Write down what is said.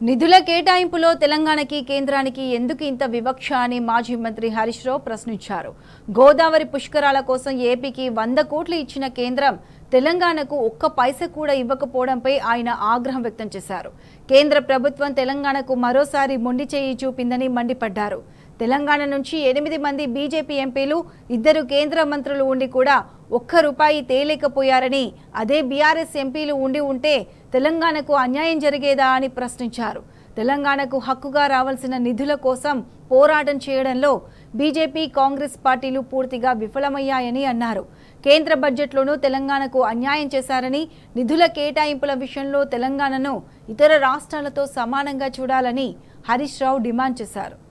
నిధుల కేటాయింపులో తెలంగాణకి కేంద్రానికి ఎందుకు ఇంత వివక్ష అని మాజీ మంత్రి హరీష్ రావు ప్రశ్నించారు గోదావరి పుష్కరాల కోసం ఏపీకి వంద కోట్లు ఇచ్చిన కేంద్రం తెలంగాణకు ఒక్క పైస కూడా ఇవ్వకపోవడంపై ఆయన ఆగ్రహం వ్యక్తం చేశారు కేంద్ర ప్రభుత్వం తెలంగాణకు మరోసారి మొండి చేయి చూపిందని మండిపడ్డారు తెలంగాణ నుంచి ఎనిమిది మంది బీజేపీ ఎంపీలు ఇద్దరు కేంద్ర మంత్రులు ఉండి కూడా ఒక్క రూపాయి తేలేకపోయారని అదే బీఆర్ఎస్ ఎంపీలు ఉండి ఉంటే తెలంగాణకు అన్యాయం జరిగేదా అని ప్రశ్నించారు తెలంగాణకు హక్కుగా రావాల్సిన నిధుల కోసం పోరాటం చేయడంలో బీజేపీ కాంగ్రెస్ పార్టీలు పూర్తిగా విఫలమయ్యాయని అన్నారు కేంద్ర బడ్జెట్లోనూ తెలంగాణకు అన్యాయం చేశారని నిధుల కేటాయింపుల విషయంలో తెలంగాణను ఇతర రాష్ట్రాలతో సమానంగా చూడాలని హరీష్ రావు డిమాండ్ చేశారు